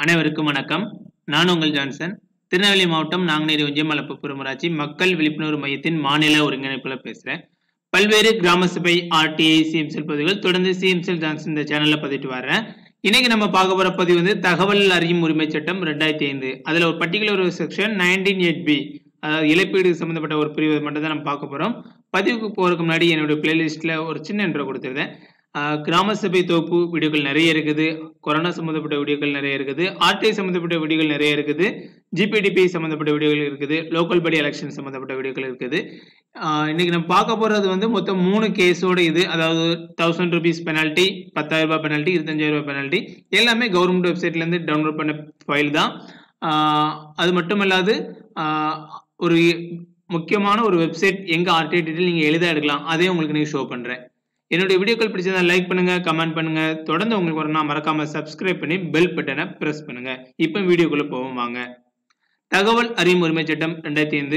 அனைவருக்கும் வணக்கம் நான் உங்கள் ஜான்சன் திருநெல்வேலி மாவட்டம் நாங்குநேரி ஒன்றியம் மலப்புப்புறம் ஊராட்சி மக்கள் விழிப்புணர்வு மையத்தின் மாநில ஒருங்கிணைப்புல பேசுறேன் பல்வேறு கிராம சபை ஆர்டிஐ சிஎம்செல் பதிவுகள் தொடர்ந்து சிஎம்செல் ஜான்சன் இந்த சேனல்ல பதிவிட்டு வர்றேன் இன்னைக்கு நம்ம பார்க்க போற பதிவு வந்து தகவல் அறியும் உரிமை சட்டம் ரெண்டாயிரத்தி ஐந்து அதுல ஒரு பர்டிகுலர் ஒரு செக்ஷன் நைன்டீன் எயிட் பி அதாவது இழப்பீடு சம்பந்தப்பட்ட ஒரு பிரிவு மட்டும் தான் நம்ம பார்க்க போறோம் பதிவுக்கு போறதுக்கு முன்னாடி என்னுடைய பிளேலிஸ்ட்ல ஒரு சின்ன இன்ட்ரோ கொடுத்துருந்தேன் ஆஹ் கிராம சபை தொகுப்பு வீடியோக்கள் நிறைய இருக்குது கொரோனா சம்மந்தப்பட்ட வீடியோக்கள் நிறைய இருக்குது ஆர்டிஐ சம்மந்தப்பட்ட வீடியோக்கள் நிறைய இருக்குது ஜிபிடிபி சம்மந்தப்பட்ட வீடியோக்கள் இருக்குது லோக்கல் படி எலெக்ஷன் சம்மந்தப்பட்ட வீடியோக்கள் இருக்குது ஆஹ் இன்னைக்கு நம்ம பார்க்க போறது வந்து மொத்தம் மூணு கேஸோட இது அதாவது தௌசண்ட் ருபீஸ் பெனால்ட்டி பத்தாயிரம் ரூபாய் பெனால்ட்டி இருபத்தஞ்சாயிரம் ரூபாய் பெனால்ட்டி எல்லாமே கவர்மெண்ட் வெப்சைட்ல இருந்து டவுன்லோட் பண்ண ஃபைல் தான் ஆஹ் அது மட்டுமல்லாது ஆஹ் ஒரு முக்கியமான ஒரு வெப்சைட் எங்க ஆர்டிஐ டீட்டெயில் நீங்க எளிதா எடுக்கலாம் அதையும் உங்களுக்கு நீங்க ஷோ பண்றேன் என்னுடைய வீடியோக்கள் பிடிச்சதா லைக் பண்ணுங்க கமெண்ட் பண்ணுங்க தொடர்ந்து உங்களுக்கு வரணும்னா மறக்காம சப்ஸ்கிரைப் பண்ணி பெல் பட்டனை பிரஸ் பண்ணுங்க இப்போ வீடியோக்குள்ள போவோம் வாங்க தகவல் அறியும் உரிமை சட்டம் ரெண்டாயிரத்தி ஐந்து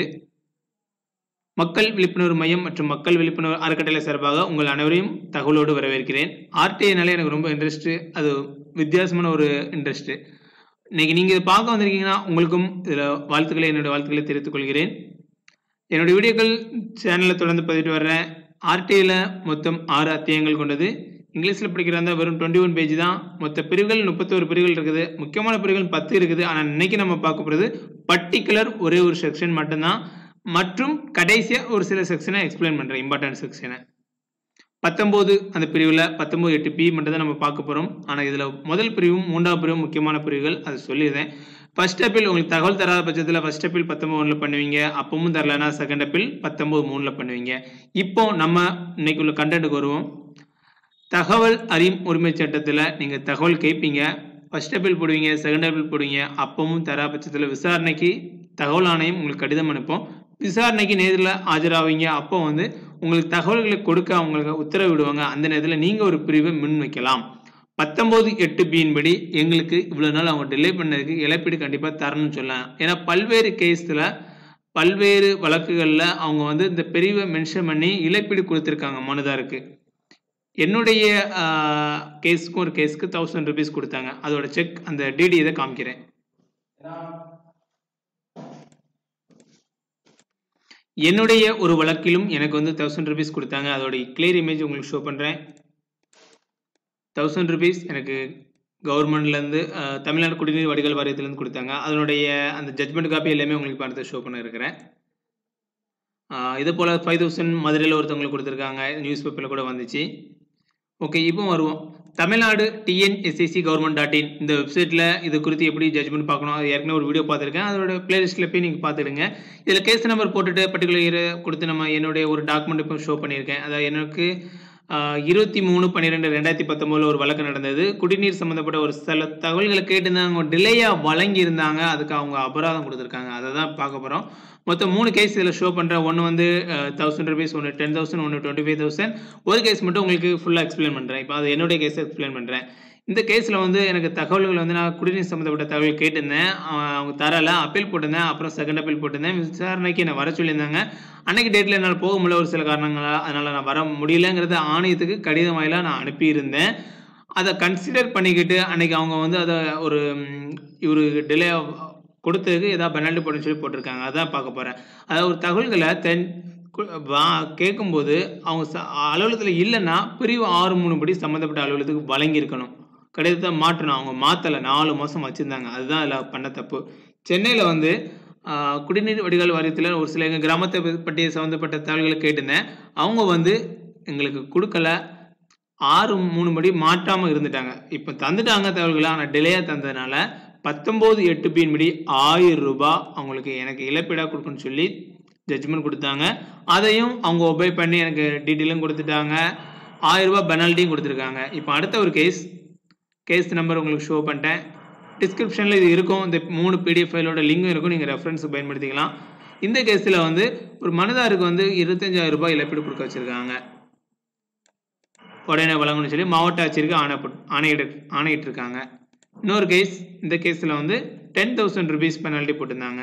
மக்கள் விழிப்புணர்வு மையம் மற்றும் மக்கள் விழிப்புணர்வு அறக்கட்டளை சார்பாக உங்கள் அனைவரையும் தகவலோடு வரவேற்கிறேன் ஆர்டிஐனாலே எனக்கு ரொம்ப இன்ட்ரெஸ்ட் அது வித்தியாசமான ஒரு இன்ட்ரெஸ்ட் இன்னைக்கு நீங்க இதை பார்க்க வந்திருக்கீங்கன்னா உங்களுக்கும் இதுல வாழ்த்துக்களை என்னுடைய வாழ்த்துக்களை தெரிவித்துக் கொள்கிறேன் என்னுடைய வீடியோக்கள் சேனலில் தொடர்ந்து பதிவிட்டு வர்றேன் ஆர்டிஐல மொத்தம் ஆறு அத்தியாயங்கள் கொண்டது இங்கிலீஷில் படிக்கிறதா வெறும் டுவெண்ட்டி ஒன் பேஜ் தான் மொத்த பிரிவுகள் முப்பத்தோரு பிரிவுகள் இருக்குது முக்கியமான பிரிவுகள் பத்து இருக்குது ஆனால் இன்னைக்கு நம்ம பார்க்க போகிறது பர்டிகுலர் ஒரே ஒரு செக்ஷன் மட்டும்தான் மற்றும் கடைசியாக ஒரு சில செக்ஷனை எக்ஸ்பிளைன் பண்ணுறேன் இம்பார்ட்டன்ட் செக்ஷனை பத்தொம்போது அந்த பிரிவில் பத்தொம்போது எட்டு பி மட்டும் தான் நம்ம பார்க்க போகிறோம் ஆனால் இதில் முதல் பிரிவும் மூன்றாவது பிரிவும் முக்கியமான பிரிவுகள் அதை சொல்லிடுறேன் ஃபர்ஸ்ட் அப்பீல் உங்களுக்கு தகவல் தராத பட்சத்தில் ஃபர்ஸ்ட் அப்பீல் பத்தொம்பது ஒன்றில் பண்ணுவீங்க அப்பவும் தரலனா செகண்ட் அப்பீல் பத்தொம்பது மூணில் பண்ணுவீங்க இப்போ நம்ம இன்னைக்கு உள்ள கண்டென்ட்டுக்கு வருவோம் தகவல் அறியும் உரிமை சட்டத்தில் நீங்கள் தகவல் கேட்பீங்க ஃபர்ஸ்ட் அப்பீல் போடுவீங்க செகண்ட் அப்பீல் போடுவீங்க அப்பவும் தரா பட்சத்தில் விசாரணைக்கு தகவல் ஆணையம் உங்களுக்கு கடிதம் அனுப்போம் விசாரணைக்கு நேரில் ஆஜராவீங்க அப்போ வந்து உங்களுக்கு தகவல்களை கொடுக்க அவங்களுக்கு உத்தரவிடுவாங்க அந்த நேரத்தில் நீங்கள் ஒரு பிரிவை முன் வைக்கலாம் பத்தொம்போது எட்டு பியின் படி எங்களுக்கு இவ்வளோ நாள் அவங்க டிலே பண்ணதுக்கு இழப்பீடு கண்டிப்பாக தரணும்னு சொல்லலாம் ஏன்னா பல்வேறு கேஸில் பல்வேறு வழக்குகளில் அவங்க வந்து இந்த பிரிவை மென்ஷன் பண்ணி இழப்பீடு கொடுத்துருக்காங்க மனுதாருக்கு என்னுடைய கேஸுக்கும் ஒரு கேஸுக்கு தௌசண்ட் ருபீஸ் கொடுத்தாங்க அதோட செக் அந்த டிடி இதை காமிக்கிறேன் என்னுடைய ஒரு வழக்கிலும் எனக்கு வந்து தௌசண்ட் ருபீஸ் கொடுத்தாங்க அதோட கிளியர் இமேஜ் உங்களுக்கு ஷோ பண்ணுறேன் தௌசண்ட் ருபீஸ் எனக்கு கவர்மெண்ட்லேருந்து தமிழ்நாடு குடிநீர் வடிகால் வாரியத்துலேருந்து கொடுத்தாங்க அதனுடைய அந்த ஜட்மெண்ட் காப்பி எல்லாமே உங்களுக்கு பார்த்து ஷோ பண்ண இருக்கிறேன் இதே போல் ஃபைவ் தௌசண்ட் மதுரையில் ஒருத்தவங்களுக்கு கொடுத்துருக்காங்க நியூஸ் பேப்பரில் கூட வந்துச்சு ஓகே இப்போ வருவோம் Tamil Nadu TNSSC government dot in இந்த வெப்சைட்டில் இது குறித்து எப்படி ஜட்மெண்ட் பார்க்கணும் அது ஏற்கனவே ஒரு வீடியோ பார்த்துருக்கேன் அதோட பிளேலிஸ்ட்டில் போய் நீங்கள் பார்த்துடுங்க இதில் கேஸ் நம்பர் போட்டுட்டு பர்டிகுலர் இயர் கொடுத்து நம்ம என்னுடைய ஒரு டாக்குமெண்ட் இப்போ ஷோ பண்ணியிருக்கேன் அதாவது எனக்கு இருபத்தி மூணு பன்னிரெண்டு ரெண்டாயிரத்தி பத்தொம்போதில் ஒரு வழக்கு நடந்தது குடிநீர் சம்மந்தப்பட்ட ஒரு சில தகவல்களை கேட்டிருந்தாங்க அவங்க டிலேயாக வழங்கியிருந்தாங்க அதுக்கு அவங்க அபராதம் கொடுத்துருக்காங்க அதை தான் பார்க்க போகிறோம் மொத்தம் மூணு கேஸ் இதில் ஷோ பண்ணுறேன் ஒன்று வந்து தௌசண்ட் ருபீஸ் ஒன்று டென் தௌசண்ட் ஒன்று டுவெண்ட்டி ஃபைவ் தௌசண்ட் ஒரு கேஸ் மட்டும் உங்களுக்கு ஃபுல்லாக எக்ஸ்பிளைன் பண்ணுறேன் இப்போ அது என்னுடைய கேஸை எக்ஸ்பிளைன் பண்ணுறேன் இந்த கேஸில் வந்து எனக்கு தகவல்கள் வந்து நான் குடிநீர் சம்மந்தப்பட்ட தகவல் கேட்டிருந்தேன் அவங்க தரல அப்பீல் போட்டிருந்தேன் அப்புறம் செகண்ட் அப்பீல் போட்டிருந்தேன் விசாரணைக்கு என்னை வர சொல்லியிருந்தாங்க அன்னைக்கு டேட்டில் என்னால் போக முடியல ஒரு சில காரணங்களால் அதனால் நான் வர முடியலங்கிறத ஆணையத்துக்கு கடிதம் வாயிலாக நான் அனுப்பியிருந்தேன் அதை கன்சிடர் பண்ணிக்கிட்டு அன்னைக்கு அவங்க வந்து அதை ஒரு ஒரு டிலே கொடுத்ததுக்கு ஏதாவது பெனால்ட்டி போட்டுன்னு சொல்லி போட்டிருக்காங்க அதான் பார்க்க போகிறேன் அதாவது ஒரு தகவல்களை தென் வா கேட்கும்போது அவங்க அலுவலகத்தில் இல்லைன்னா பிரிவு ஆறு மூணு படி சம்மந்தப்பட்ட அலுவலகத்துக்கு வழங்கியிருக்கணும் கடிதத்தை மாற்றணும் அவங்க மாற்றலை நாலு மாதம் வச்சுருந்தாங்க அதுதான் அதில் பண்ண தப்பு சென்னையில் வந்து குடிநீர் வடிகால் வாரியத்தில் ஒரு சில எங்கள் கிராமத்தை பற்றிய சம்மந்தப்பட்ட தகவல்களை கேட்டிருந்தேன் அவங்க வந்து எங்களுக்கு கொடுக்கல ஆறு மூணு படி மாற்றாமல் இருந்துட்டாங்க இப்போ தந்துட்டாங்க தகவல்களை ஆனால் டிலேயாக தந்ததுனால பத்தொம்போது எட்டு பின் படி ஆயிரம் ரூபாய் அவங்களுக்கு எனக்கு இழப்பீடாக கொடுக்கணும்னு சொல்லி ஜட்ஜ்மெண்ட் கொடுத்தாங்க அதையும் அவங்க ஒபே பண்ணி எனக்கு டீட்டெயிலும் கொடுத்துட்டாங்க ஆயிரம் ரூபாய் பெனால்ட்டியும் கொடுத்துருக்காங்க இப்போ அடுத்த ஒரு கேஸ் கேஸ் நம்பர் உங்களுக்கு ஷோ பண்ணிட்டேன் டிஸ்கிரிப்ஷனில் இது இருக்கும் இந்த மூணு பிடிஎஃப் ஃபைலோட லிங்கும் இருக்கும் நீங்கள் ரெஃபரன்ஸுக்கு பயன்படுத்திக்கலாம் இந்த கேஸில் வந்து ஒரு மனுதாருக்கு வந்து இருபத்தஞ்சாயிரம் ரூபாய் இழப்பீடு கொடுக்க வச்சுருக்காங்க உடனே வழங்கணும்னு சொல்லி மாவட்ட ஆட்சியருக்கு ஆணை ஆணையிட்டு ஆணையிட்டு இருக்காங்க இன்னொரு கேஸ் இந்த கேஸில் வந்து டென் தௌசண்ட் ருபீஸ் பெனால்ட்டி போட்டிருந்தாங்க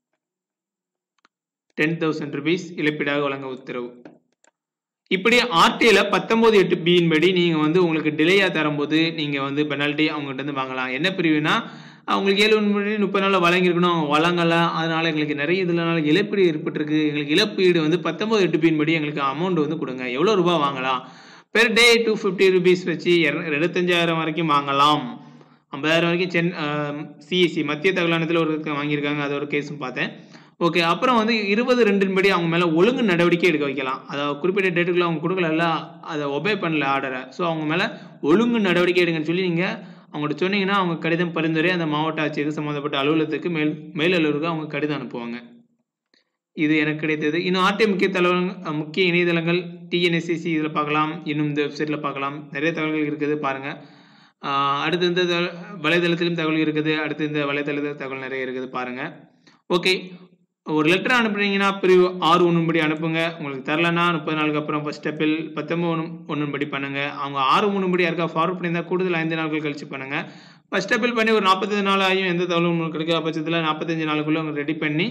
டென் தௌசண்ட் ருபீஸ் இழப்பீடாக வழங்க உத்தரவு இப்படி ஆர்டிஐல பத்தொன்பது எட்டு பியின் படி நீங்க வந்து உங்களுக்கு டிலேயா தரும்போது நீங்க வந்து பெனால்ட்டி அவங்ககிட்ட இருந்து வாங்கலாம் என்ன பிரிவுனா அவங்களுக்கு ஏழு முன்படி முப்பது நாளில் வழங்கியிருக்கணும் அவங்க வழங்கலை அதனால் எங்களுக்கு நிறைய இதனால இழப்பீடு ஏற்பட்டிருக்கு எங்களுக்கு இழப்பீடு வந்து பத்தொம்பது எட்டு பின் படி எங்களுக்கு அமௌண்ட் வந்து கொடுங்க எவ்வளோ ரூபா வாங்கலாம் per day two fifty rupees வச்சு இருபத்தஞ்சாயிரம் வரைக்கும் வாங்கலாம் ஐம்பதாயிரம் வரைக்கும் சென் சிஎஸ்சி மத்திய தகவலானத்தில் ஒரு வாங்கியிருக்காங்க அது ஒரு கேஸும் பார்த்தேன் ஓகே அப்புறம் வந்து இருபது ரெண்டின் படி அவங்க மேலே ஒழுங்கு நடவடிக்கை எடுக்க வைக்கலாம் அதாவது குறிப்பிட்ட டேட்டுக்குள்ள அவங்க கொடுக்கல அதை ஒபே பண்ணல ஆர்டரை ஸோ அவங்க மேலே ஒழுங்கு நடவடிக்கை எடுங்கன்னு சொல்லி நீங்கள் அவங்கள்ட்ட சொன்னீங்கன்னா அவங்க கடிதம் பரிந்துரை அந்த மாவட்ட ஆட்சியருக்கு சம்மந்தப்பட்ட அலுவலகத்துக்கு மேல் மேல் அலுவலருக்கு அவங்க கடிதம் அனுப்புவாங்க இது எனக்கு கிடைத்தது இன்னும் ஆர்டி முக்கிய தகவல் முக்கிய இணையதளங்கள் டிஎன்எஸ்சிசி இதில் பார்க்கலாம் இன்னும் இந்த வெப்சைட்டில் பார்க்கலாம் நிறைய தகவல்கள் இருக்குது பாருங்கள் அடுத்து இந்த வலைதளத்திலும் தகவல் இருக்குது அடுத்து இந்த வலைதளத்தில் தகவல் நிறைய இருக்குது பாருங்கள் ஓகே ஒரு லெட்டர் அனுப்புனீங்கன்னா பிரிவு ஆறு ஒன்றுபடி அனுப்புங்க உங்களுக்கு தரலன்னா முப்பது நாளுக்கு அப்புறம் ஃபஸ்ட் ஸ்டெப்பில் பத்தொம்பது ஒன்று ஒன்றுபடி பண்ணுங்க அவங்க ஆறு மூணுபடி யாருக்கா ஃபார்வர்ட் பண்ணியிருந்தால் கூடுதல் ஐந்து நாட்கள் கழிச்சு பண்ணுங்க ஃபஸ்ட் ஸ்டெப்பில் பண்ணி ஒரு நாற்பத்தஞ்சு நாள் ஆகியும் எந்த தகவலும் உங்களுக்கு கிடைக்காத பட்சத்தில் நாற்பத்தஞ்சு நாளுக்குள்ளே அவங்க ரெடி பண்ணி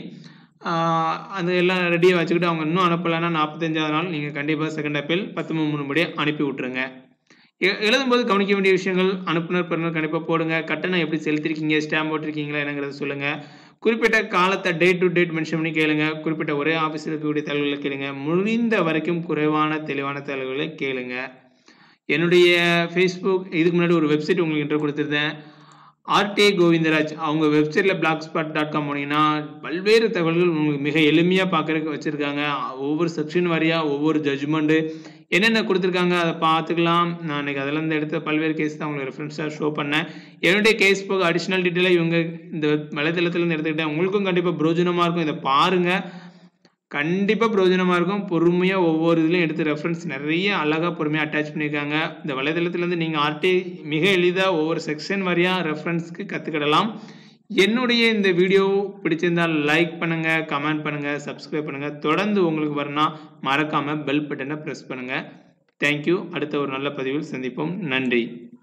அது எல்லாம் ரெடியாக வச்சுக்கிட்டு அவங்க இன்னும் அனுப்பலைன்னா நாற்பத்தஞ்சாவது நாள் நீங்கள் கண்டிப்பாக செகண்ட் ஸ்டெப்பில் பத்தொம்பது மூணுபடி அனுப்பி விட்ருங்க எழுதும்போது கவனிக்க வேண்டிய விஷயங்கள் அனுப்புனர் பெறுநர் கண்டிப்பாக போடுங்க கட்டணம் எப்படி செலுத்திருக்கீங்க ஸ்டாம்ப் போட்டிருக்கீங்களா என்னங்கிறத சொல்லுங்கள் குறிப்பிட்ட காலத்தை டேட் டு டேட் மென்ஷன் பண்ணி கேளுங்க குறிப்பிட்ட ஒரே ஆஃபீஸில் இருக்கக்கூடிய தகவல்களை கேளுங்க முடிந்த வரைக்கும் குறைவான தெளிவான தகவல்களை கேளுங்க என்னுடைய ஃபேஸ்புக் இதுக்கு முன்னாடி ஒரு வெப்சைட் உங்களுக்கு இன்ட்ரோ கொடுத்துருந்தேன் ஆர்டிஐ கோவிந்தராஜ் அவங்க வெப்சைட்டில் பிளாக் ஸ்பாட் டாட் காம் போனீங்கன்னா பல்வேறு தகவல்கள் உங்களுக்கு மிக எளிமையாக பார்க்குறதுக்கு வச்சுருக்காங்க ஒவ்வொரு செக்ஷன் வாரியாக ஒவ்வொரு ஜட்ஜ்மெண்ட்டு என்னென்ன கொடுத்துருக்காங்க அதை பார்த்துக்கலாம் நான் இன்னைக்கு அதில் இருந்து எடுத்த பல்வேறு கேஸ் தான் உங்களுக்கு ரெஃபரன்ஸாக ஷோ பண்ணேன் என்னுடைய கேஸ் போக அடிஷ்னல் டீட்டெயிலாக இவங்க இந்த வலைதளத்துலேருந்து எடுத்துக்கிட்டேன் உங்களுக்கும் கண்டிப்பாக பிரோஜனமாக இருக்கும் இதை பாருங்கள் கண்டிப்பாக பிரயோஜனமாக இருக்கும் பொறுமையாக ஒவ்வொரு இதுலையும் எடுத்து ரெஃபரன்ஸ் நிறைய அழகாக பொறுமையாக அட்டாச் பண்ணியிருக்காங்க இந்த வலைதளத்துலேருந்து நீங்கள் ஆர்டி மிக எளிதாக ஒவ்வொரு செக்ஷன் வரையாக ரெஃபரன்ஸ்க்கு கற்றுக்கிடலாம் என்னுடைய இந்த வீடியோ பிடிச்சிருந்தால் லைக் பண்ணுங்கள் கமெண்ட் பண்ணுங்கள் சப்ஸ்கிரைப் பண்ணுங்கள் தொடர்ந்து உங்களுக்கு வரணும் மறக்காமல் பெல் பட்டனை ப்ரெஸ் பண்ணுங்கள் தேங்க்யூ அடுத்த ஒரு நல்ல பதிவில் சந்திப்போம் நன்றி